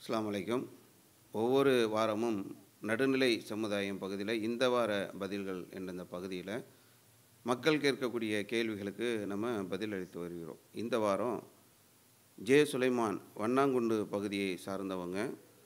அஸ்ஸலாமு அலைக்கும் ஒவ்வொரு வாரமும் நடுநிலை சமுதாயம் பகுதியில் இந்த வார பதில்கள் என்ற இந்த பகுதியில் மக்கள் கேட்கக்கூடிய கேள்விகளுக்கு நம்ம பதில் அளித்து வருகிறோம் இந்த வாரம் ஜே சுலைமான் வண்ணாங்குண்டு பகுதியை சார்ந்தவங்க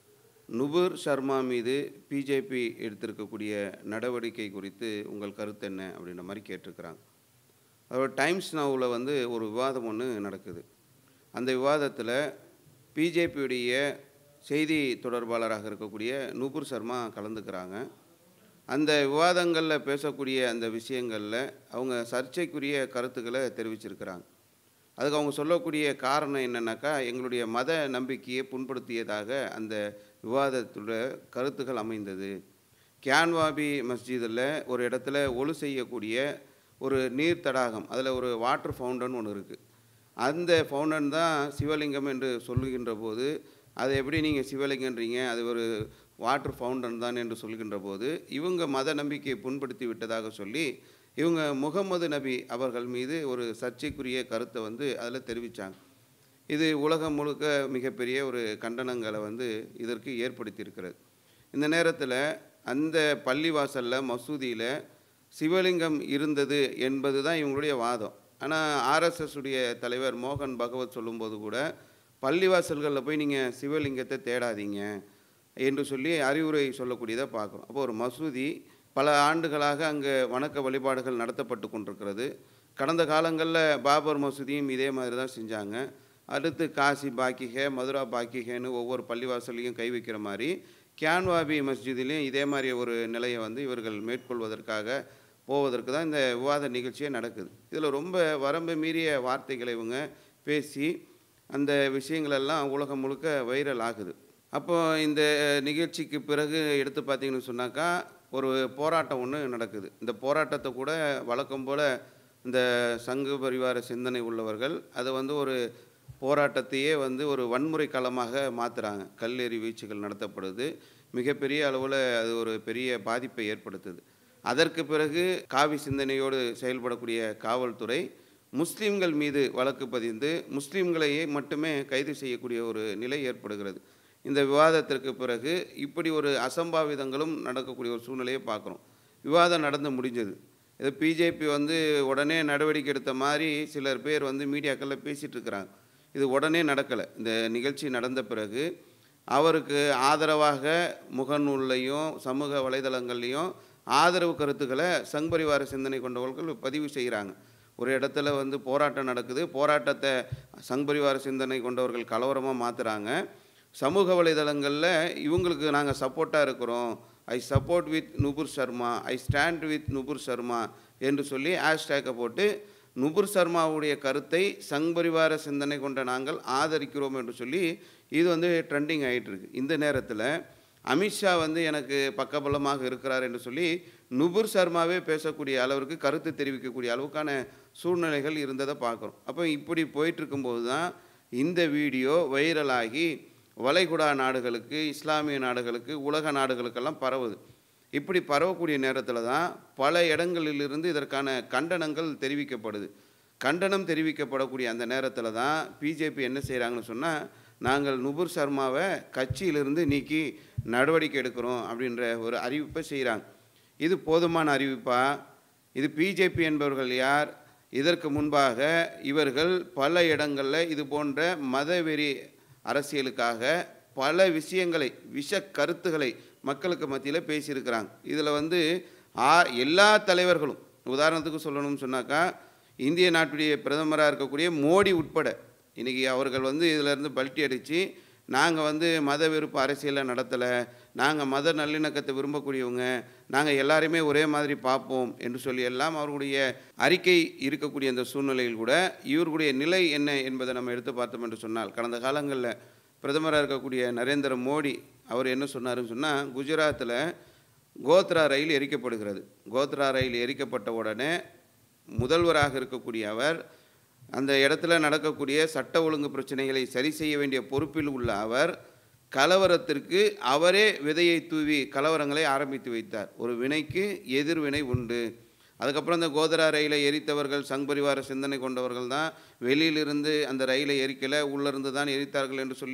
நுபுர் சர்மா மீது பிஜேபி எடுத்திருக்கக்கூடிய நடவடிக்கை குறித்து உங்கள் கருத்து என்ன அப்படின்ற மாதிரி கேட்டிருக்கிறாங்க அதோட டைம்ஸ் நவுவில் வந்து ஒரு விவாதம் ஒன்று நடக்குது அந்த விவாதத்தில் பிஜேபியுடைய செய்தி தொடர்பாளராக இருக்கக்கூடிய நூபுர் சர்மா கலந்துக்கிறாங்க அந்த விவாதங்களில் பேசக்கூடிய அந்த விஷயங்களில் அவங்க சர்ச்சைக்குரிய கருத்துக்களை தெரிவிச்சிருக்கிறாங்க அதுக்கு அவங்க சொல்லக்கூடிய காரணம் என்னன்னாக்கா எங்களுடைய மத நம்பிக்கையை புண்படுத்தியதாக அந்த விவாதத்தோட கருத்துக்கள் அமைந்தது கியான்வாபி மஸ்ஜிதில் ஒரு இடத்துல ஒழு செய்யக்கூடிய ஒரு நீர் தடாகம் அதில் ஒரு வாட்டர் ஃபவுண்டன் ஒன்று இருக்குது அந்த ஃபவுண்டன் தான் சிவலிங்கம் என்று சொல்லுகின்ற போது அதை எப்படி நீங்கள் சிவலிங்கன்றீங்க அது ஒரு வாட்டர் ஃபவுண்டன் தான் என்று சொல்கின்ற போது இவங்க மத நம்பிக்கையை புண்படுத்தி விட்டதாக சொல்லி இவங்க முகமது நபி அவர்கள் மீது ஒரு சர்ச்சைக்குரிய கருத்தை வந்து அதில் தெரிவித்தாங்க இது உலகம் முழுக்க மிகப்பெரிய ஒரு கண்டனங்களை வந்து இதற்கு ஏற்படுத்தியிருக்கிறது இந்த நேரத்தில் அந்த பள்ளிவாசலில் மசூதியில் சிவலிங்கம் இருந்தது என்பது தான் இவங்களுடைய வாதம் ஆனால் ஆர்எஸ்எஸ் உடைய தலைவர் மோகன் பகவத் சொல்லும்போது கூட பள்ளிவாசல்களில் போய் நீங்கள் சிவலிங்கத்தை தேடாதீங்க என்று சொல்லி அறிவுரை சொல்லக்கூடியதை பார்க்குறோம் அப்போ ஒரு மசூதி பல ஆண்டுகளாக அங்கே வணக்க வழிபாடுகள் நடத்தப்பட்டு கொண்டிருக்கிறது கடந்த காலங்களில் பாபர் மசூதியும் இதே மாதிரி தான் செஞ்சாங்க அடுத்து காசி பாக்கிக மதுரா பாக்கிகன்னு ஒவ்வொரு பள்ளிவாசலையும் கை வைக்கிற மாதிரி கியான்வாபி மஸ்ஜிதிலையும் இதே மாதிரி ஒரு நிலையை வந்து இவர்கள் மேற்கொள்வதற்காக போவதற்கு தான் இந்த விவாத நிகழ்ச்சியே நடக்குது இதில் ரொம்ப வரம்பு மீறிய வார்த்தைகளை இவங்க பேசி அந்த விஷயங்களெல்லாம் உலகம் முழுக்க வைரல் ஆகுது அப்போ இந்த நிகழ்ச்சிக்கு பிறகு எடுத்து பார்த்தீங்கன்னு சொன்னாக்கா ஒரு போராட்டம் ஒன்று நடக்குது இந்த போராட்டத்தை கூட வழக்கம் போல் இந்த சங்கு பரிவார சிந்தனை உள்ளவர்கள் அதை வந்து ஒரு போராட்டத்தையே வந்து ஒரு வன்முறை களமாக மாற்றுறாங்க கல்லெறி வீச்சுகள் நடத்தப்படுது மிகப்பெரிய அளவில் அது ஒரு பெரிய பாதிப்பை ஏற்படுத்துது அதற்கு பிறகு காவி சிந்தனையோடு செயல்படக்கூடிய காவல்துறை முஸ்லீம்கள் மீது வழக்கு பதிந்து முஸ்லீம்களையே மட்டுமே கைது செய்யக்கூடிய ஒரு நிலை ஏற்படுகிறது இந்த விவாதத்திற்கு பிறகு இப்படி ஒரு அசம்பாவிதங்களும் நடக்கக்கூடிய ஒரு சூழ்நிலையை பார்க்குறோம் விவாதம் நடந்து முடிஞ்சது இது பிஜேபி வந்து உடனே நடவடிக்கை எடுத்த மாதிரி சிலர் பேர் வந்து மீடியாக்களில் பேசிகிட்டு இருக்கிறாங்க இது உடனே நடக்கலை இந்த நிகழ்ச்சி நடந்த பிறகு அவருக்கு ஆதரவாக முகநூல்லையும் சமூக வலைதளங்கள்லையும் ஆதரவு கருத்துக்களை சங்பரிவார சிந்தனை கொண்டவர்கள் பதிவு செய்கிறாங்க ஒரு இடத்துல வந்து போராட்டம் நடக்குது போராட்டத்தை சங்பரிவார சிந்தனை கொண்டவர்கள் கலவரமாக மாற்றுறாங்க சமூக வலைதளங்களில் இவங்களுக்கு நாங்கள் சப்போர்ட்டாக இருக்கிறோம் I support with Nupur Sharma I stand with Nupur Sharma என்று சொல்லி ஹேஷ்டேக்கை போட்டு நுபுர் சர்மாவுடைய கருத்தை சங்பரிவார சிந்தனை கொண்ட நாங்கள் ஆதரிக்கிறோம் என்று சொல்லி இது வந்து ட்ரெண்டிங் ஆகிட்டுருக்கு இந்த நேரத்தில் அமித்ஷா வந்து எனக்கு பக்கபலமாக இருக்கிறார் என்று சொல்லி நுபுர் சர்மாவே பேசக்கூடிய அளவிற்கு கருத்து தெரிவிக்கக்கூடிய அளவுக்கான சூழ்நிலைகள் இருந்ததை பார்க்குறோம் அப்போ இப்படி போயிட்டுருக்கும்போது தான் இந்த வீடியோ வைரலாகி வளைகுடா நாடுகளுக்கு இஸ்லாமிய நாடுகளுக்கு உலக நாடுகளுக்கெல்லாம் பரவுது இப்படி பரவக்கூடிய நேரத்தில் தான் பல இடங்களிலிருந்து இதற்கான கண்டனங்கள் தெரிவிக்கப்படுது கண்டனம் தெரிவிக்கப்படக்கூடிய அந்த நேரத்தில் தான் பிஜேபி என்ன செய்கிறாங்கன்னு சொன்னால் நாங்கள் நுபுர் சர்மாவை கட்சியிலிருந்து நீக்கி நடவடிக்கை எடுக்கிறோம் அப்படின்ற ஒரு அறிவிப்பை செய்கிறாங்க இது போதுமான அறிவிப்பா இது பிஜேபி என்பவர்கள் யார் இதற்கு முன்பாக இவர்கள் பல இடங்களில் இது போன்ற மதவெறி அரசியலுக்காக பல விஷயங்களை விஷ கருத்துக்களை மக்களுக்கு மத்தியில் பேசியிருக்கிறாங்க இதில் வந்து ஆ எல்லா தலைவர்களும் உதாரணத்துக்கு சொல்லணும்னு சொன்னாக்கா இந்திய நாட்டுடைய பிரதமராக இருக்கக்கூடிய மோடி உட்பட இன்றைக்கி அவர்கள் வந்து இதிலேருந்து பல்ட்டி அடித்து நாங்கள் வந்து மத வெறுப்பு அரசியலை நடத்தலை நாங்கள் மத நல்லிணக்கத்தை விரும்பக்கூடியவங்க நாங்கள் எல்லாருமே ஒரே மாதிரி பார்ப்போம் என்று சொல்லி எல்லாம் அவர்களுடைய அறிக்கை இருக்கக்கூடிய அந்த சூழ்நிலையில் கூட இவர்களுடைய நிலை என்ன என்பதை நம்ம எடுத்து பார்த்தோம் என்று சொன்னால் கடந்த காலங்களில் பிரதமராக இருக்கக்கூடிய நரேந்திர மோடி அவர் என்ன சொன்னாருன்னு சொன்னால் குஜராத்தில் கோத்ரா ரயில் எரிக்கப்படுகிறது கோத்ரா ரயில் எரிக்கப்பட்ட உடனே முதல்வராக இருக்கக்கூடிய அவர் அந்த இடத்துல நடக்கக்கூடிய சட்ட ஒழுங்கு பிரச்சனைகளை சரி செய்ய வேண்டிய பொறுப்பில் உள்ள அவர் கலவரத்திற்கு அவரே விதையை தூவி கலவரங்களை ஆரம்பித்து வைத்தார் ஒரு வினைக்கு எதிர்வினை உண்டு அதுக்கப்புறம் அந்த கோதரா ரயிலை எரித்தவர்கள் சங் பரிவார சிந்தனை கொண்டவர்கள் தான் வெளியிலிருந்து அந்த ரயிலை எரிக்கலை உள்ளிருந்து தான் எரித்தார்கள் என்று சொல்லி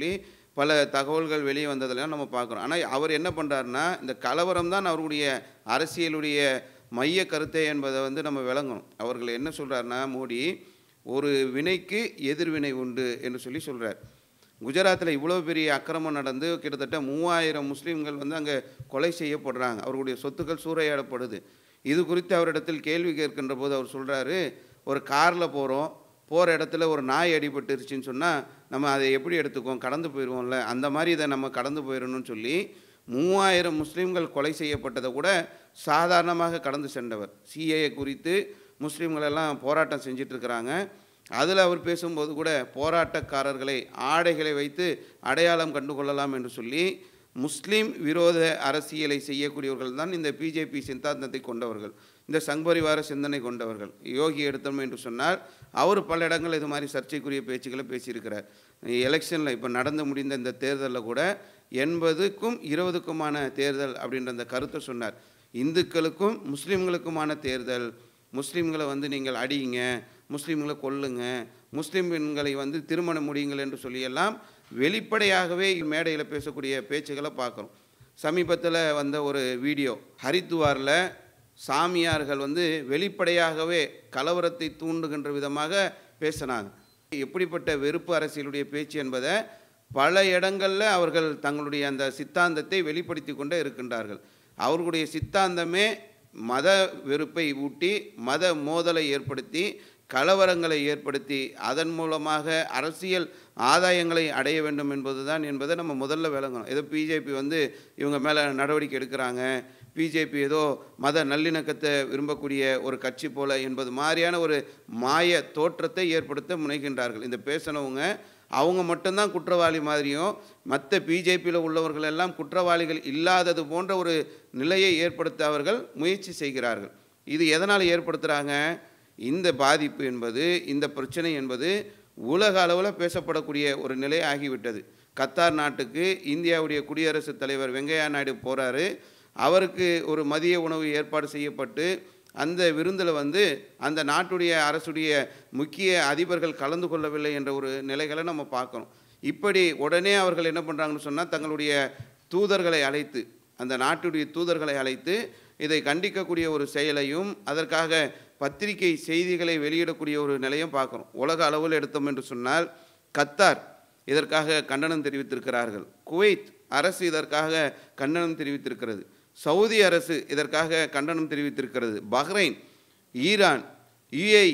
பல தகவல்கள் வெளியே வந்ததெல்லாம் நம்ம பார்க்குறோம் ஆனால் அவர் என்ன பண்ணுறாருன்னா இந்த கலவரம் தான் அவருடைய அரசியலுடைய மைய கருத்தை என்பதை வந்து நம்ம விளங்கணும் அவர்கள் என்ன சொல்கிறாருன்னா மோடி ஒரு வினைக்கு எதிர்வினை உண்டு என்று சொல்லி சொல்கிறார் குஜராத்தில் இவ்வளோ பெரிய அக்கிரமம் நடந்து கிட்டத்தட்ட மூவாயிரம் முஸ்லீம்கள் வந்து அங்கே கொலை செய்யப்படுறாங்க அவர்களுடைய சொத்துக்கள் சூறையாடப்படுது இது குறித்து அவரிடத்தில் கேள்வி கேட்கின்ற போது அவர் சொல்கிறாரு ஒரு காரில் போகிறோம் போகிற இடத்துல ஒரு நாய் அடிபட்டுருச்சுன்னு சொன்னால் நம்ம அதை எப்படி எடுத்துக்குவோம் கடந்து போயிடுவோம்ல அந்த மாதிரி இதை நம்ம கடந்து போயிடணும்னு சொல்லி மூவாயிரம் முஸ்லீம்கள் கொலை செய்யப்பட்டதை கூட சாதாரணமாக கடந்து சென்றவர் சிஏஏ குறித்து முஸ்லீம்கள் எல்லாம் போராட்டம் செஞ்சிட்டு இருக்கிறாங்க அதில் அவர் பேசும்போது கூட போராட்டக்காரர்களை ஆடைகளை வைத்து அடையாளம் கண்டு கொள்ளலாம் என்று சொல்லி முஸ்லீம் விரோத அரசியலை செய்யக்கூடியவர்கள் தான் இந்த பிஜேபி சித்தாந்தத்தை கொண்டவர்கள் இந்த சங்பரிவார சிந்தனை கொண்டவர்கள் யோகி எடுத்தோம் என்று சொன்னால் அவர் பல இடங்கள் இது மாதிரி சர்ச்சைக்குரிய பேச்சுக்களை பேசியிருக்கிறார் எலெக்ஷனில் இப்போ நடந்து முடிந்த இந்த தேர்தலில் கூட எண்பதுக்கும் இருபதுக்குமான தேர்தல் அப்படின்ற அந்த கருத்தை சொன்னார் இந்துக்களுக்கும் முஸ்லீம்களுக்குமான தேர்தல் முஸ்லீம்களை வந்து நீங்கள் அடியுங்க முஸ்லீம்களை கொல்லுங்க முஸ்லீம் பெண்களை வந்து திருமணம் முடியுங்கள் என்று சொல்லியெல்லாம் வெளிப்படையாகவே மேடையில் பேசக்கூடிய பேச்சுகளை பார்க்குறோம் சமீபத்தில் வந்த ஒரு வீடியோ ஹரித்துவாரில் சாமியார்கள் வந்து வெளிப்படையாகவே கலவரத்தை தூண்டுகின்ற விதமாக பேசினாங்க எப்படிப்பட்ட வெறுப்பு அரசியலுடைய பேச்சு என்பதை பல இடங்களில் அவர்கள் தங்களுடைய அந்த சித்தாந்தத்தை வெளிப்படுத்தி கொண்டே இருக்கின்றார்கள் அவர்களுடைய சித்தாந்தமே மத வெறுப்பை ஊட்டி மத மோதலை ஏற்படுத்தி கலவரங்களை ஏற்படுத்தி அதன் மூலமாக அரசியல் ஆதாயங்களை அடைய வேண்டும் என்பதுதான் என்பதை நம்ம முதல்ல விளங்கணும் ஏதோ பிஜேபி வந்து இவங்க மேலே நடவடிக்கை எடுக்கிறாங்க பிஜேபி ஏதோ மத நல்லிணக்கத்தை விரும்பக்கூடிய ஒரு கட்சி போல என்பது மாதிரியான ஒரு மாய தோற்றத்தை ஏற்படுத்த முனைகின்றார்கள் இந்த பேசினவங்க அவங்க மட்டும்தான் குற்றவாளி மாதிரியும் மற்ற பிஜேபியில் உள்ளவர்கள் எல்லாம் குற்றவாளிகள் இல்லாதது போன்ற ஒரு நிலையை ஏற்படுத்த அவர்கள் முயற்சி செய்கிறார்கள் இது எதனால் ஏற்படுத்துகிறாங்க இந்த பாதிப்பு என்பது இந்த பிரச்சனை என்பது உலக அளவில் பேசப்படக்கூடிய ஒரு நிலை ஆகிவிட்டது கத்தார் நாட்டுக்கு இந்தியாவுடைய குடியரசுத் தலைவர் வெங்கையா நாயுடு போகிறாரு அவருக்கு ஒரு மதிய உணவு ஏற்பாடு செய்யப்பட்டு அந்த விருந்தில் வந்து அந்த நாட்டுடைய அரசுடைய முக்கிய அதிபர்கள் கலந்து கொள்ளவில்லை என்ற ஒரு நிலைகளை நம்ம பார்க்கணும் இப்படி உடனே அவர்கள் என்ன பண்ணுறாங்கன்னு சொன்னால் தங்களுடைய தூதர்களை அழைத்து அந்த நாட்டுடைய தூதர்களை அழைத்து இதை கண்டிக்கக்கூடிய ஒரு செயலையும் அதற்காக பத்திரிகை செய்திகளை வெளியிடக்கூடிய ஒரு நிலையும் பார்க்குறோம் உலக அளவில் எடுத்தோம் என்று சொன்னால் கத்தார் இதற்காக கண்டனம் தெரிவித்திருக்கிறார்கள் குவைத் அரசு இதற்காக கண்டனம் தெரிவித்திருக்கிறது சவுதி அரசு இதற்காக கண்டனம் தெரிவித்திருக்கிறது Bahrain Iran UAE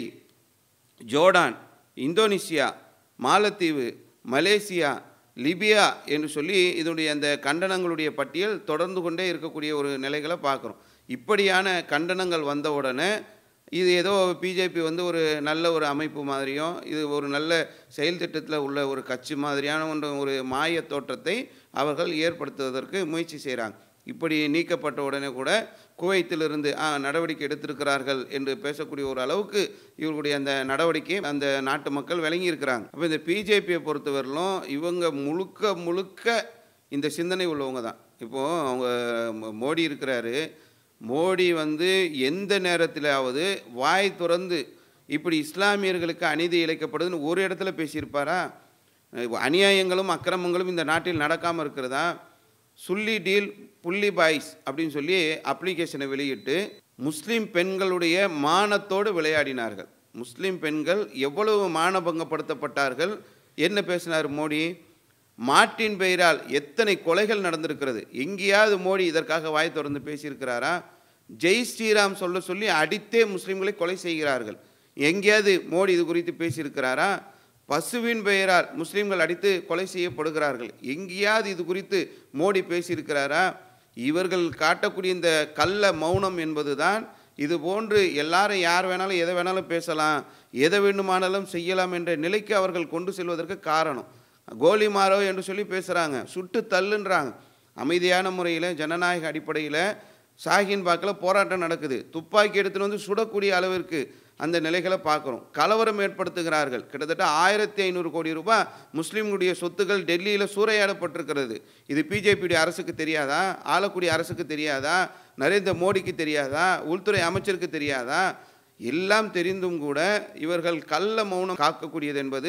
Jordan Indonesia மாலத்தீவு மலேசியா லிபியா என்று சொல்லி இதனுடைய அந்த கண்டனங்களுடைய பட்டியல் தொடர்ந்து கொண்டே இருக்கக்கூடிய ஒரு நிலைகளை பார்க்குறோம் இப்படியான கண்டனங்கள் வந்த உடனே இது ஏதோ பிஜேபி வந்து ஒரு நல்ல ஒரு அமைப்பு மாதிரியும் இது ஒரு நல்ல செயல் திட்டத்தில் உள்ள ஒரு கட்சி மாதிரியான ஒன்று ஒரு மாய தோற்றத்தை அவர்கள் ஏற்படுத்துவதற்கு முயற்சி செய்கிறாங்க இப்படி நீக்கப்பட்ட உடனே கூட குவைத்திலிருந்து ஆ நடவடிக்கை எடுத்திருக்கிறார்கள் என்று பேசக்கூடிய ஒரு அளவுக்கு இவர்களுடைய அந்த நடவடிக்கை அந்த நாட்டு மக்கள் விளங்கி இருக்கிறாங்க அப்போ இந்த பிஜேபியை பொறுத்தவரையிலும் இவங்க முழுக்க முழுக்க இந்த சிந்தனை உள்ளவங்க தான் இப்போது அவங்க மோ- மோடி இருக்கிறாரு மோடி வந்து எந்த நேரத்திலாவது வாய் திறந்து இப்படி இஸ்லாமியர்களுக்கு அநீதி இழைக்கப்படுதுன்னு ஒரு இடத்துல பேசியிருப்பாரா இப்ப அநியாயங்களும் அக்கிரமங்களும் இந்த நாட்டில் நடக்காமல் இருக்கிறதா சுள்ளி டீல் புள்ளி பாய்ஸ் அப்படின்னு சொல்லி அப்ளிகேஷனை வெளியிட்டு முஸ்லீம் பெண்களுடைய மானத்தோடு விளையாடினார்கள் முஸ்லீம் பெண்கள் எவ்வளவு மானபங்கப்படுத்தப்பட்டார்கள் என்ன பேசினார் மோடி மாட்டின் பெயரால் எத்தனை கொலைகள் நடந்திருக்கிறது எங்கேயாவது மோடி இதற்காக வாய் திறந்து பேசியிருக்கிறாரா ஜெய் ஸ்ரீராம் சொல்ல சொல்லி அடித்தே முஸ்லீம்களை கொலை செய்கிறார்கள் எங்கேயாவது மோடி இது குறித்து பேசியிருக்கிறாரா பசுவின் பெயரால் முஸ்லீம்கள் அடித்து கொலை செய்யப்படுகிறார்கள் எங்கேயாவது இது குறித்து மோடி பேசியிருக்கிறாரா இவர்கள் காட்டக்கூடிய இந்த கள்ள மௌனம் என்பதுதான் இது போன்று எல்லாரும் யார் வேணாலும் எதை வேணாலும் பேசலாம் எதை வேண்டுமானாலும் செய்யலாம் என்ற நிலைக்கு அவர்கள் கொண்டு செல்வதற்கு காரணம் கோலி மாரோ என்று சொல்லி பேசுகிறாங்க சுட்டு தள்ளுன்றாங்க அமைதியான முறையில் ஜனநாயக அடிப்படையில் ஷாஹின் பாக்கில் போராட்டம் நடக்குது துப்பாக்கி எடுத்துன்னு வந்து சுடக்கூடிய அளவிற்கு அந்த நிலைகளை பார்க்குறோம் கலவரம் ஏற்படுத்துகிறார்கள் கிட்டத்தட்ட ஆயிரத்தி ஐநூறு கோடி ரூபாய் முஸ்லீம்களுடைய சொத்துக்கள் டெல்லியில் சூறையாடப்பட்டிருக்கிறது இது பிஜேபியுடைய அரசுக்கு தெரியாதா ஆளக்கூடிய அரசுக்கு தெரியாதா நரேந்திர மோடிக்கு தெரியாதா உள்துறை அமைச்சருக்கு தெரியாதா எல்லாம் தெரிந்தும் கூட இவர்கள் கள்ள மௌனம் காக்கக்கூடியது என்பது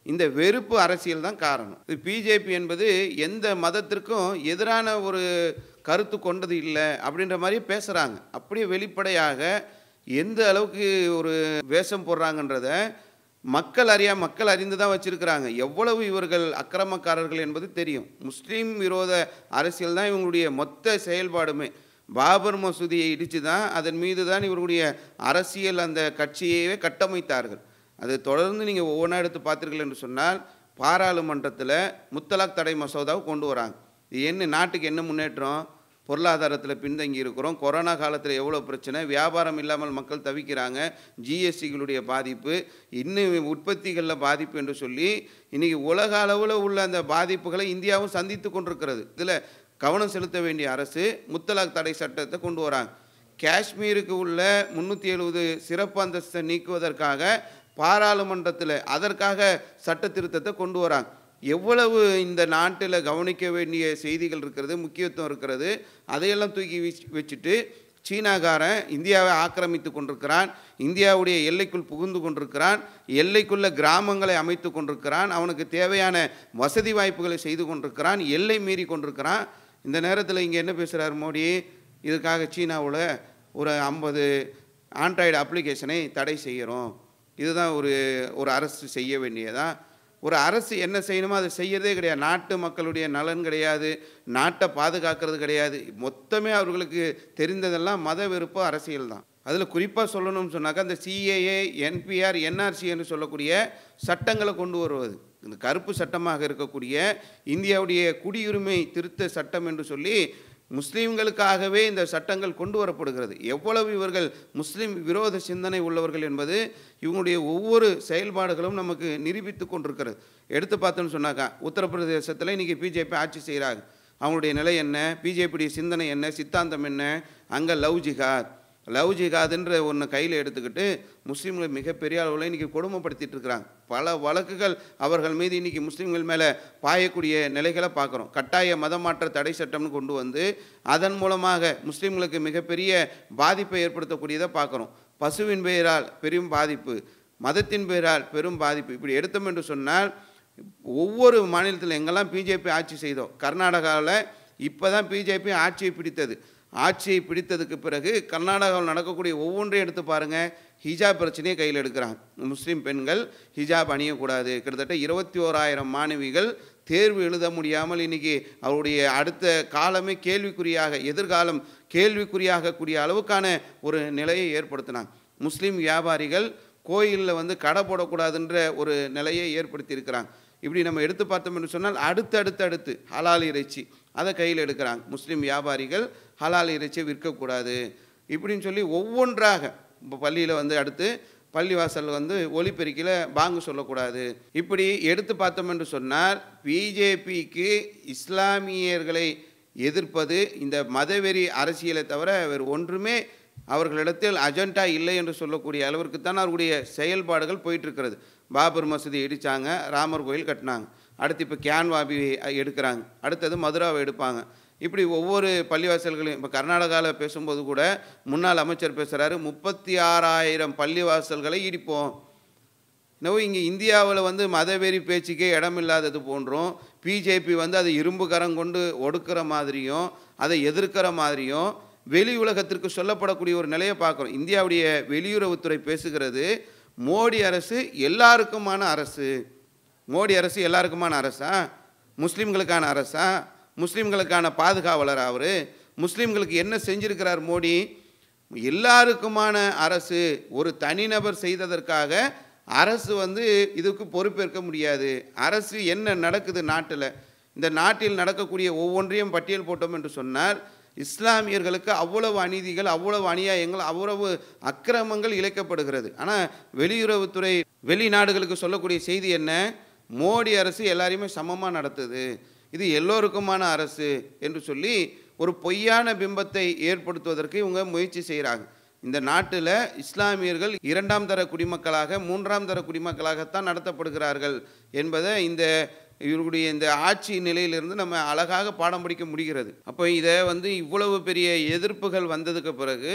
இந்த வெறுப்பு அரசியல் தான் காரணம் இது பிஜேபி என்பது எந்த மதத்திற்கும் எதிரான ஒரு கருத்து கொண்டது இல்லை அப்படின்ற மாதிரி பேசுகிறாங்க அப்படியே வெளிப்படையாக எந்த அளவுக்கு ஒரு வேஷம் போடுறாங்கன்றத மக்கள் அறியா மக்கள் அறிந்து தான் வச்சிருக்கிறாங்க எவ்வளவு இவர்கள் அக்கிரமக்காரர்கள் என்பது தெரியும் முஸ்லீம் விரோத அரசியல் தான் இவங்களுடைய மொத்த செயல்பாடுமே பாபர் மசூதியை இடித்து தான் அதன் மீது தான் இவர்களுடைய அரசியல் அந்த கட்சியையே கட்டமைத்தார்கள் அது தொடர்ந்து நீங்கள் ஒவ்வொன்றா எடுத்து பார்த்தீர்கள் என்று சொன்னால் பாராளுமன்றத்தில் முத்தலாக் தடை மசோதாவை கொண்டு வராங்க இது என்ன நாட்டுக்கு என்ன முன்னேற்றம் பொருளாதாரத்தில் பின்தங்கி இருக்கிறோம் கொரோனா காலத்தில் எவ்வளோ பிரச்சனை வியாபாரம் இல்லாமல் மக்கள் தவிக்கிறாங்க ஜிஎஸ்டிகளுடைய பாதிப்பு இன்னும் உற்பத்திகளில் பாதிப்பு என்று சொல்லி இன்றைக்கி உலக அளவில் உள்ள அந்த பாதிப்புகளை இந்தியாவும் சந்தித்து கொண்டிருக்கிறது இதில் கவனம் செலுத்த வேண்டிய அரசு முத்தலாக் தடை சட்டத்தை கொண்டு வராங்க காஷ்மீருக்கு உள்ள முந்நூற்றி எழுபது சிறப்பு அந்தஸ்தை நீக்குவதற்காக பாராளுமன்றத்தில் அதற்காக சட்ட திருத்தத்தை கொண்டு வராங்க எவ்வளவு இந்த நாட்டில் கவனிக்க வேண்டிய செய்திகள் இருக்கிறது முக்கியத்துவம் இருக்கிறது அதையெல்லாம் தூக்கி வீச்சு வச்சுட்டு சீனாக்காரன் இந்தியாவை ஆக்கிரமித்து கொண்டிருக்கிறான் இந்தியாவுடைய எல்லைக்குள் புகுந்து கொண்டிருக்கிறான் எல்லைக்குள்ள கிராமங்களை அமைத்து கொண்டிருக்கிறான் அவனுக்கு தேவையான வசதி வாய்ப்புகளை செய்து கொண்டிருக்கிறான் எல்லை மீறி கொண்டிருக்கிறான் இந்த நேரத்தில் இங்கே என்ன பேசுகிறார் மோடி இதுக்காக சீனாவில் ஒரு ஐம்பது ஆண்ட்ராய்டு அப்ளிகேஷனை தடை செய்கிறோம் இதுதான் ஒரு ஒரு அரசு செய்ய வேண்டியதான் ஒரு அரசு என்ன செய்யணுமோ அதை செய்யறதே கிடையாது நாட்டு மக்களுடைய நலன் கிடையாது நாட்டை பாதுகாக்கிறது கிடையாது மொத்தமே அவர்களுக்கு தெரிந்ததெல்லாம் மத வெறுப்பு அரசியல் தான் அதில் குறிப்பாக சொல்லணும்னு சொன்னாக்கா அந்த சிஏஏ என்பிஆர் என்ஆர்சி என்று சொல்லக்கூடிய சட்டங்களை கொண்டு வருவது இந்த கருப்பு சட்டமாக இருக்கக்கூடிய இந்தியாவுடைய குடியுரிமை திருத்த சட்டம் என்று சொல்லி முஸ்லீம்களுக்காகவே இந்த சட்டங்கள் கொண்டு வரப்படுகிறது எவ்வளவு இவர்கள் முஸ்லீம் விரோத சிந்தனை உள்ளவர்கள் என்பது இவங்களுடைய ஒவ்வொரு செயல்பாடுகளும் நமக்கு நிரூபித்து கொண்டிருக்கிறது எடுத்து பார்த்தோன்னு சொன்னாக்கா உத்தரப்பிரதேசத்தில் இன்றைக்கி பிஜேபி ஆட்சி செய்கிறாங்க அவங்களுடைய நிலை என்ன பிஜேபியுடைய சிந்தனை என்ன சித்தாந்தம் என்ன அங்கே லவ் ஜிகாத் லவ் ஜிகாதுன்ற ஒன்று கையில் எடுத்துக்கிட்டு முஸ்லீம்களை மிகப்பெரிய அளவில் இன்றைக்கி கொடுமைப்படுத்திட்டு இருக்கிறாங்க பல வழக்குகள் அவர்கள் மீது இன்றைக்கி முஸ்லீம்கள் மேலே பாயக்கூடிய நிலைகளை பார்க்குறோம் கட்டாய மதமாற்ற தடை சட்டம்னு கொண்டு வந்து அதன் மூலமாக முஸ்லீம்களுக்கு மிகப்பெரிய பாதிப்பை ஏற்படுத்தக்கூடியதை பார்க்குறோம் பசுவின் பெயரால் பெரும் பாதிப்பு மதத்தின் பெயரால் பெரும் பாதிப்பு இப்படி எடுத்தோம் என்று சொன்னால் ஒவ்வொரு மாநிலத்தில் எங்கெல்லாம் பிஜேபி ஆட்சி செய்தோம் கர்நாடகாவில் இப்போ தான் பிஜேபி ஆட்சியை பிடித்தது ஆட்சியை பிடித்ததுக்கு பிறகு கர்நாடகாவில் நடக்கக்கூடிய ஒவ்வொன்றையும் எடுத்து பாருங்கள் ஹிஜாப் பிரச்சனையை கையில் எடுக்கிறாங்க முஸ்லீம் பெண்கள் ஹிஜாப் அணியக்கூடாது கிட்டத்தட்ட இருபத்தி ஓராயிரம் மாணவிகள் தேர்வு எழுத முடியாமல் இன்றைக்கி அவருடைய அடுத்த காலமே கேள்விக்குறியாக எதிர்காலம் கேள்விக்குறியாக கூடிய அளவுக்கான ஒரு நிலையை ஏற்படுத்தினாங்க முஸ்லீம் வியாபாரிகள் கோயிலில் வந்து கடை போடக்கூடாதுன்ற ஒரு நிலையை ஏற்படுத்தி இருக்கிறாங்க இப்படி நம்ம எடுத்து பார்த்தோம் என்று சொன்னால் அடுத்து அடுத்து அடுத்து ஹலால் இறைச்சி அதை கையில் எடுக்கிறாங்க முஸ்லீம் வியாபாரிகள் ஹலால் இறைச்சியை விற்கக்கூடாது இப்படின்னு சொல்லி ஒவ்வொன்றாக இப்போ பள்ளியில் வந்து அடுத்து பள்ளிவாசல் வந்து ஒலிபெருக்கில் பாங்கு சொல்லக்கூடாது இப்படி எடுத்து பார்த்தோம் என்று சொன்னால் பிஜேபிக்கு இஸ்லாமியர்களை எதிர்ப்பது இந்த மதவெறி அரசியலை தவிர வேறு ஒன்றுமே அவர்களிடத்தில் அஜெண்டா இல்லை என்று சொல்லக்கூடிய அளவிற்கு தான் அவர்களுடைய செயல்பாடுகள் போயிட்டுருக்கிறது பாபர் மசூதி இடித்தாங்க ராமர் கோயில் கட்டினாங்க அடுத்து இப்போ கேன்வாபி எடுக்கிறாங்க அடுத்தது மதுராவை எடுப்பாங்க இப்படி ஒவ்வொரு பள்ளிவாசல்களையும் இப்போ கர்நாடகாவில் பேசும்போது கூட முன்னாள் அமைச்சர் பேசுகிறாரு முப்பத்தி ஆறாயிரம் பள்ளிவாசல்களை இடிப்போம் இன்னும் இங்கே இந்தியாவில் வந்து மதவெறி பேச்சுக்கே இடமில்லாதது போன்றும் பிஜேபி வந்து அதை இரும்பு கரம் கொண்டு ஒடுக்கிற மாதிரியும் அதை எதிர்க்கிற மாதிரியும் வெளி உலகத்திற்கு சொல்லப்படக்கூடிய ஒரு நிலையை பார்க்குறோம் இந்தியாவுடைய வெளியுறவுத்துறை பேசுகிறது மோடி அரசு எல்லாருக்குமான அரசு மோடி அரசு எல்லாருக்குமான அரசா முஸ்லீம்களுக்கான அரசா முஸ்லீம்களுக்கான பாதுகாவலர் அவர் முஸ்லீம்களுக்கு என்ன செஞ்சிருக்கிறார் மோடி எல்லாருக்குமான அரசு ஒரு தனிநபர் செய்ததற்காக அரசு வந்து இதுக்கு பொறுப்பேற்க முடியாது அரசு என்ன நடக்குது நாட்டில் இந்த நாட்டில் நடக்கக்கூடிய ஒவ்வொன்றையும் பட்டியல் போட்டோம் என்று சொன்னால் இஸ்லாமியர்களுக்கு அவ்வளவு அநீதிகள் அவ்வளவு அநியாயங்கள் அவ்வளவு அக்கிரமங்கள் இழைக்கப்படுகிறது ஆனால் வெளியுறவுத்துறை வெளிநாடுகளுக்கு சொல்லக்கூடிய செய்தி என்ன மோடி அரசு எல்லாரையுமே சமமாக நடத்துது இது எல்லோருக்குமான அரசு என்று சொல்லி ஒரு பொய்யான பிம்பத்தை ஏற்படுத்துவதற்கு இவங்க முயற்சி செய்கிறாங்க இந்த நாட்டில் இஸ்லாமியர்கள் இரண்டாம் தர குடிமக்களாக மூன்றாம் தர குடிமக்களாகத்தான் நடத்தப்படுகிறார்கள் என்பதை இந்த இவருடைய இந்த ஆட்சி நிலையிலிருந்து நம்ம அழகாக பாடம் படிக்க முடிகிறது அப்போ இதை வந்து இவ்வளவு பெரிய எதிர்ப்புகள் வந்ததுக்கு பிறகு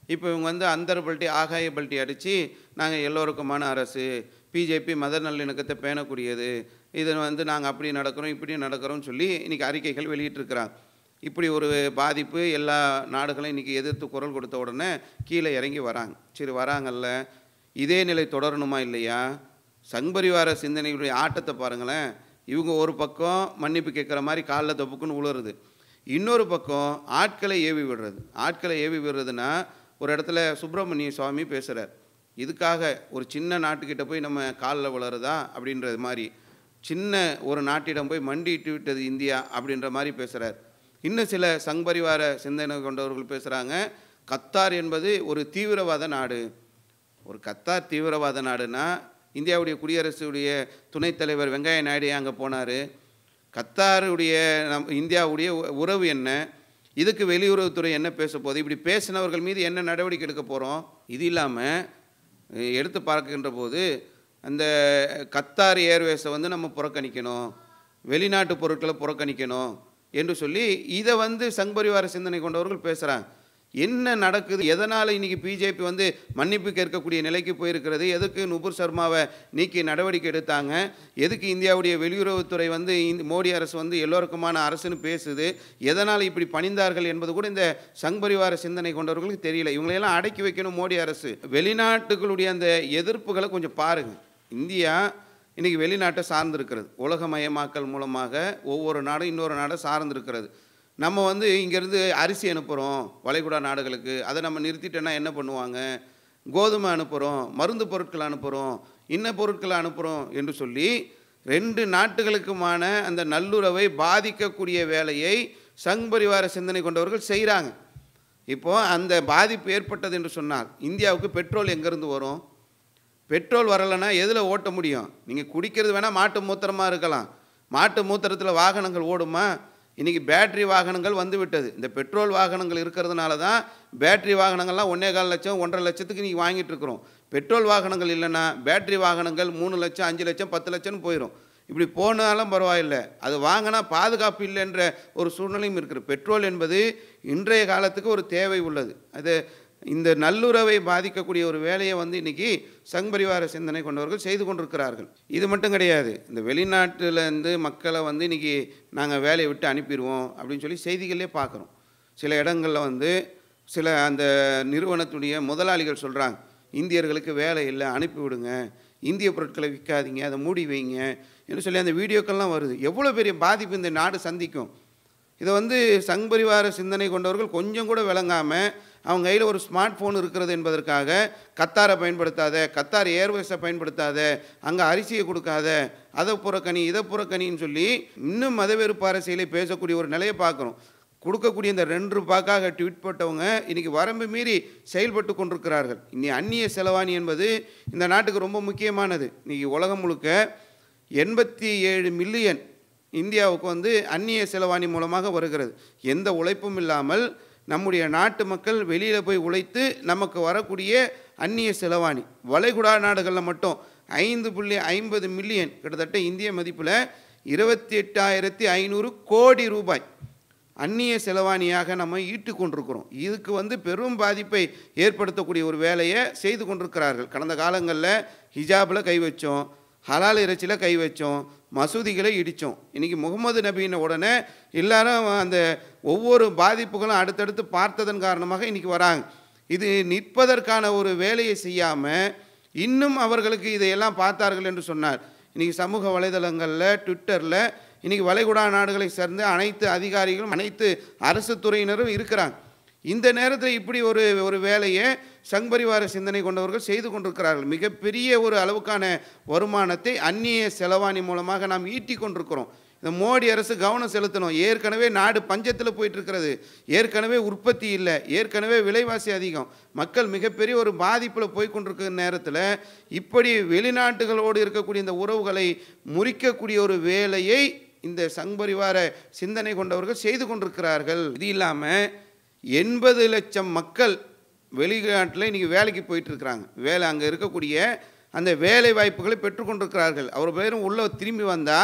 இப்போ இவங்க வந்து அந்தர் பல்ட்டி ஆகாய பல்ட்டி அடித்து நாங்கள் எல்லோருக்குமான அரசு பிஜேபி மத நல்லிணக்கத்தை பேணக்கூடியது இது வந்து நாங்கள் அப்படி நடக்கிறோம் இப்படி நடக்கிறோம்னு சொல்லி இன்றைக்கி அறிக்கைகள் வெளியிட்டிருக்கிறாங்க இப்படி ஒரு பாதிப்பு எல்லா நாடுகளும் இன்றைக்கி எதிர்த்து குரல் கொடுத்த உடனே கீழே இறங்கி வராங்க சரி வராங்கல்ல இதே நிலை தொடரணுமா இல்லையா சங்பரிவார சிந்தனைகளுடைய ஆட்டத்தை பாருங்களேன் இவங்க ஒரு பக்கம் மன்னிப்பு கேட்குற மாதிரி காலில் தப்புக்குன்னு உழுறது இன்னொரு பக்கம் ஆட்களை ஏவி விடுறது ஆட்களை ஏவி விடுறதுன்னா ஒரு இடத்துல சுப்பிரமணிய சுவாமி பேசுகிறார் இதுக்காக ஒரு சின்ன நாட்டுக்கிட்ட போய் நம்ம காலில் விழுறதா அப்படின்றது மாதிரி சின்ன ஒரு நாட்டிடம் போய் மண்டிட்டு விட்டது இந்தியா அப்படின்ற மாதிரி பேசுகிறார் இன்னும் சில சங்பரிவார சிந்தனை கொண்டவர்கள் பேசுகிறாங்க கத்தார் என்பது ஒரு தீவிரவாத நாடு ஒரு கத்தார் தீவிரவாத நாடுனா இந்தியாவுடைய குடியரசுடைய துணைத் தலைவர் வெங்கைய நாயுடு அங்கே போனார் கத்தாருடைய நம் இந்தியாவுடைய உ- உறவு என்ன இதுக்கு வெளியுறவுத்துறை என்ன பேச போகுது இப்படி பேசினவர்கள் மீது என்ன நடவடிக்கை எடுக்க போகிறோம் இது இல்லாமல் எடுத்து பார்க்கின்ற போது அந்த கத்தார் ஏர்வேஸை வந்து நம்ம புறக்கணிக்கணும் வெளிநாட்டு பொருட்களை புறக்கணிக்கணும் என்று சொல்லி இதை வந்து சங்பரிவார சிந்தனை கொண்டவர்கள் பேசுகிறாங்க என்ன நடக்குது எதனால் இன்னைக்கு பிஜேபி வந்து மன்னிப்பு கேட்கக்கூடிய நிலைக்கு போயிருக்கிறது எதுக்கு நுபுர் சர்மாவை நீக்கி நடவடிக்கை எடுத்தாங்க எதுக்கு இந்தியாவுடைய வெளியுறவுத்துறை வந்து இந்த மோடி அரசு வந்து எல்லோருக்குமான அரசுன்னு பேசுது எதனால் இப்படி பணிந்தார்கள் என்பது கூட இந்த சங்பரிவார சிந்தனை கொண்டவர்களுக்கு தெரியல இவங்களையெல்லாம் அடக்கி வைக்கணும் மோடி அரசு வெளிநாட்டுகளுடைய அந்த எதிர்ப்புகளை கொஞ்சம் பாருங்கள் இந்தியா இன்றைக்கி வெளிநாட்டை சார்ந்திருக்கிறது உலகமயமாக்கல் மூலமாக ஒவ்வொரு நாடும் இன்னொரு நாடை சார்ந்திருக்கிறது நம்ம வந்து இங்கேருந்து அரிசி அனுப்புகிறோம் வளைகுடா நாடுகளுக்கு அதை நம்ம நிறுத்திட்டோன்னா என்ன பண்ணுவாங்க கோதுமை அனுப்புகிறோம் மருந்து பொருட்கள் அனுப்புகிறோம் இன்ன பொருட்களை அனுப்புகிறோம் என்று சொல்லி ரெண்டு நாட்டுகளுக்குமான அந்த நல்லுறவை பாதிக்கக்கூடிய வேலையை சங் பரிவார சிந்தனை கொண்டவர்கள் செய்கிறாங்க இப்போது அந்த பாதிப்பு ஏற்பட்டது என்று சொன்னால் இந்தியாவுக்கு பெட்ரோல் எங்கேருந்து வரும் பெட்ரோல் வரலைன்னா எதில் ஓட்ட முடியும் நீங்கள் குடிக்கிறது வேணால் மாட்டு மூத்திரமாக இருக்கலாம் மாட்டு மூத்திரத்தில் வாகனங்கள் ஓடுமா இன்றைக்கி பேட்டரி வாகனங்கள் வந்து விட்டது இந்த பெட்ரோல் வாகனங்கள் இருக்கிறதுனால தான் பேட்டரி வாகனங்கள்லாம் ஒன்றே கால் லட்சம் ஒன்றரை லட்சத்துக்கு நீங்கள் வாங்கிட்டு இருக்கிறோம் பெட்ரோல் வாகனங்கள் இல்லைன்னா பேட்டரி வாகனங்கள் மூணு லட்சம் அஞ்சு லட்சம் பத்து லட்சம்னு போயிடும் இப்படி போனாலும் பரவாயில்லை அது வாங்கினா பாதுகாப்பு இல்லைன்ற ஒரு சூழ்நிலையும் இருக்குது பெட்ரோல் என்பது இன்றைய காலத்துக்கு ஒரு தேவை உள்ளது அது இந்த நல்லுறவை பாதிக்கக்கூடிய ஒரு வேலையை வந்து இன்றைக்கி சங்பரிவார சிந்தனை கொண்டவர்கள் செய்து கொண்டிருக்கிறார்கள் இது மட்டும் கிடையாது இந்த வெளிநாட்டிலேருந்து மக்களை வந்து இன்றைக்கி நாங்கள் வேலையை விட்டு அனுப்பிடுவோம் அப்படின்னு சொல்லி செய்திகளே பார்க்குறோம் சில இடங்களில் வந்து சில அந்த நிறுவனத்துடைய முதலாளிகள் சொல்கிறாங்க இந்தியர்களுக்கு வேலை இல்லை அனுப்பி விடுங்க இந்திய பொருட்களை விற்காதீங்க அதை மூடி வைங்க என்று சொல்லி அந்த வீடியோக்கள்லாம் வருது எவ்வளோ பெரிய பாதிப்பு இந்த நாடு சந்திக்கும் இதை வந்து சங்பரிவார சிந்தனை கொண்டவர்கள் கொஞ்சம் கூட விளங்காமல் அவங்க கையில் ஒரு ஸ்மார்ட் ஃபோன் இருக்கிறது என்பதற்காக கத்தாரை பயன்படுத்தாத கத்தார் ஏர்வேஸை பயன்படுத்தாத அங்கே அரிசியை கொடுக்காத அதை புறக்கணி இதை புறக்கணின்னு சொல்லி இன்னும் மதவெறுப்பு அரசியலை பேசக்கூடிய ஒரு நிலையை பார்க்குறோம் கொடுக்கக்கூடிய இந்த ரெண்டு ரூபாய்க்காக ட்வீட் போட்டவங்க இன்றைக்கி வரம்பு மீறி செயல்பட்டு கொண்டிருக்கிறார்கள் இனி அந்நிய செலவாணி என்பது இந்த நாட்டுக்கு ரொம்ப முக்கியமானது இன்றைக்கி உலகம் முழுக்க எண்பத்தி ஏழு மில்லியன் இந்தியாவுக்கு வந்து அந்நிய செலவாணி மூலமாக வருகிறது எந்த உழைப்பும் இல்லாமல் நம்முடைய நாட்டு மக்கள் வெளியில் போய் உழைத்து நமக்கு வரக்கூடிய அந்நிய செலவாணி வளைகுடா நாடுகளில் மட்டும் ஐந்து புள்ளி ஐம்பது மில்லியன் கிட்டத்தட்ட இந்திய மதிப்பில் இருபத்தி எட்டாயிரத்தி ஐநூறு கோடி ரூபாய் அந்நிய செலவாணியாக நம்ம ஈட்டு கொண்டிருக்கிறோம் இதுக்கு வந்து பெரும் பாதிப்பை ஏற்படுத்தக்கூடிய ஒரு வேலையை செய்து கொண்டிருக்கிறார்கள் கடந்த காலங்களில் ஹிஜாபில் கை வச்சோம் ஹலால் இறைச்சியில் கை வச்சோம் மசூதிகளை இடித்தோம் இன்றைக்கி முகமது நபின உடனே எல்லாரும் அந்த ஒவ்வொரு பாதிப்புகளும் அடுத்தடுத்து பார்த்ததன் காரணமாக இன்றைக்கி வராங்க இது நிற்பதற்கான ஒரு வேலையை செய்யாமல் இன்னும் அவர்களுக்கு இதையெல்லாம் பார்த்தார்கள் என்று சொன்னார் இன்றைக்கி சமூக வலைதளங்களில் ட்விட்டரில் இன்றைக்கி வளைகுடா நாடுகளை சேர்ந்த அனைத்து அதிகாரிகளும் அனைத்து அரசு துறையினரும் இருக்கிறாங்க இந்த நேரத்தில் இப்படி ஒரு ஒரு வேலையை சங்பரிவார சிந்தனை கொண்டவர்கள் செய்து கொண்டிருக்கிறார்கள் மிகப்பெரிய ஒரு அளவுக்கான வருமானத்தை அந்நிய செலவாணி மூலமாக நாம் ஈட்டி கொண்டிருக்கிறோம் இந்த மோடி அரசு கவனம் செலுத்தணும் ஏற்கனவே நாடு பஞ்சத்தில் போயிட்டு இருக்கிறது ஏற்கனவே உற்பத்தி இல்லை ஏற்கனவே விலைவாசி அதிகம் மக்கள் மிகப்பெரிய ஒரு பாதிப்பில் போய் கொண்டிருக்கிற நேரத்தில் இப்படி வெளிநாட்டுகளோடு இருக்கக்கூடிய இந்த உறவுகளை முறிக்கக்கூடிய ஒரு வேலையை இந்த சங்பரிவார சிந்தனை கொண்டவர்கள் செய்து கொண்டிருக்கிறார்கள் இது இல்லாமல் எண்பது லட்சம் மக்கள் வெளிநாட்டில் இன்றைக்கி வேலைக்கு போயிட்டு இருக்கிறாங்க வேலை அங்கே இருக்கக்கூடிய அந்த வேலை வாய்ப்புகளை பெற்றுக்கொண்டிருக்கிறார்கள் அவர் பேரும் உள்ளே திரும்பி வந்தால்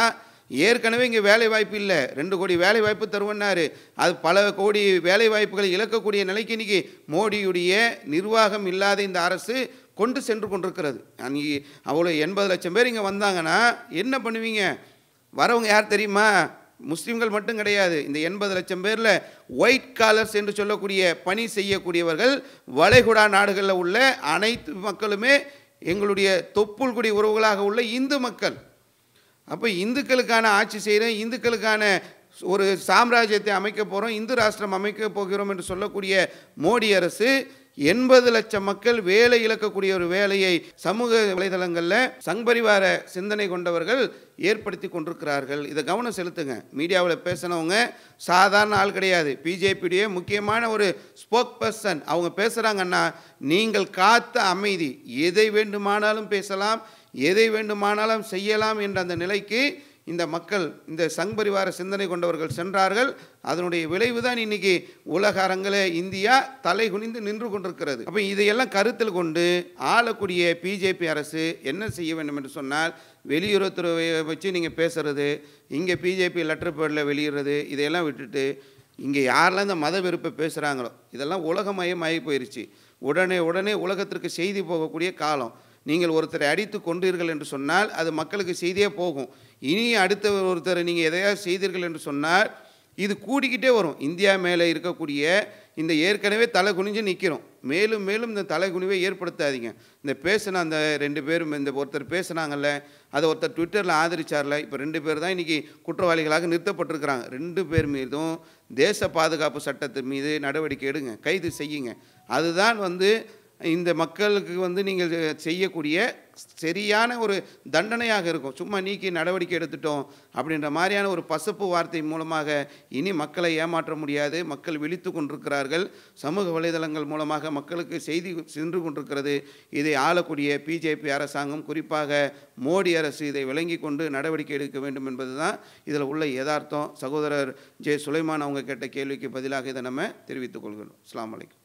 ஏற்கனவே இங்கே வேலை வாய்ப்பு இல்லை ரெண்டு கோடி வேலை வாய்ப்பு தருவன்னாரு அது பல கோடி வேலை வாய்ப்புகளை இழக்கக்கூடிய நிலைக்கு இன்னைக்கு மோடியுடைய நிர்வாகம் இல்லாத இந்த அரசு கொண்டு சென்று கொண்டிருக்கிறது அன்னைக்கு அவ்வளோ எண்பது லட்சம் பேர் இங்கே வந்தாங்கன்னா என்ன பண்ணுவீங்க வரவங்க யார் தெரியுமா முஸ்லீம்கள் மட்டும் கிடையாது இந்த எண்பது லட்சம் பேரில் ஒயிட் காலர்ஸ் என்று சொல்லக்கூடிய பணி செய்யக்கூடியவர்கள் வளைகுடா நாடுகளில் உள்ள அனைத்து மக்களுமே எங்களுடைய தொப்புள் குடி உறவுகளாக உள்ள இந்து மக்கள் அப்போ இந்துக்களுக்கான ஆட்சி செய்கிறோம் இந்துக்களுக்கான ஒரு சாம்ராஜ்யத்தை அமைக்க போகிறோம் இந்து ராஷ்டிரம் அமைக்க போகிறோம் என்று சொல்லக்கூடிய மோடி அரசு எண்பது லட்சம் மக்கள் வேலை இழக்கக்கூடிய ஒரு வேலையை சமூக வலைதளங்களில் சங்பரிவார சிந்தனை கொண்டவர்கள் ஏற்படுத்தி கொண்டிருக்கிறார்கள் இதை கவனம் செலுத்துங்க மீடியாவில் பேசினவங்க சாதாரண ஆள் கிடையாது பிஜேபியுடைய முக்கியமான ஒரு ஸ்போக் பர்சன் அவங்க பேசுகிறாங்கன்னா நீங்கள் காத்த அமைதி எதை வேண்டுமானாலும் பேசலாம் எதை வேண்டுமானாலும் செய்யலாம் என்ற அந்த நிலைக்கு இந்த மக்கள் இந்த சங்பரிவார சிந்தனை கொண்டவர்கள் சென்றார்கள் அதனுடைய விளைவு தான் இன்னைக்கு உலக அரங்கில் இந்தியா தலை குனிந்து நின்று கொண்டிருக்கிறது அப்போ இதையெல்லாம் கருத்தில் கொண்டு ஆளக்கூடிய பிஜேபி அரசு என்ன செய்ய வேண்டும் என்று சொன்னால் வெளியுறவுத்துறையை வச்சு நீங்கள் பேசுறது இங்கே பிஜேபி லெட்டர் பேர்டில் வெளியிடுறது இதையெல்லாம் விட்டுட்டு இங்கே யாரெல்லாம் இந்த மத வெறுப்பை பேசுகிறாங்களோ இதெல்லாம் உலகமயமாகி போயிருச்சு உடனே உடனே உலகத்திற்கு செய்தி போகக்கூடிய காலம் நீங்கள் ஒருத்தரை அடித்து கொண்டீர்கள் என்று சொன்னால் அது மக்களுக்கு செய்தியே போகும் இனி அடுத்த ஒருத்தரை நீங்கள் எதையாவது செய்தீர்கள் என்று சொன்னால் இது கூடிக்கிட்டே வரும் இந்தியா மேலே இருக்கக்கூடிய இந்த ஏற்கனவே தலை குனிஞ்சு நிற்கிறோம் மேலும் மேலும் இந்த தலை குனிவை ஏற்படுத்தாதீங்க இந்த பேசின அந்த ரெண்டு பேரும் இந்த ஒருத்தர் பேசுனாங்கல்ல அதை ஒருத்தர் ட்விட்டரில் ஆதரிச்சார்ல இப்போ ரெண்டு பேர் தான் இன்றைக்கி குற்றவாளிகளாக நிறுத்தப்பட்டிருக்கிறாங்க ரெண்டு பேர் மீதும் தேச பாதுகாப்பு சட்டத்தின் மீது நடவடிக்கை எடுங்க கைது செய்யுங்க அதுதான் வந்து இந்த மக்களுக்கு வந்து நீங்கள் செய்யக்கூடிய சரியான ஒரு தண்டனையாக இருக்கும் சும்மா நீக்கி நடவடிக்கை எடுத்துட்டோம் அப்படின்ற மாதிரியான ஒரு பசப்பு வார்த்தை மூலமாக இனி மக்களை ஏமாற்ற முடியாது மக்கள் விழித்து கொண்டிருக்கிறார்கள் சமூக வலைதளங்கள் மூலமாக மக்களுக்கு செய்தி சென்று கொண்டிருக்கிறது இதை ஆளக்கூடிய பிஜேபி அரசாங்கம் குறிப்பாக மோடி அரசு இதை விளங்கி கொண்டு நடவடிக்கை எடுக்க வேண்டும் என்பது தான் இதில் உள்ள யதார்த்தம் சகோதரர் ஜே சுலைமான் அவங்க கேட்ட கேள்விக்கு பதிலாக இதை நம்ம தெரிவித்துக் கொள்கிறோம் அஸ்லாம் வலைக்கம்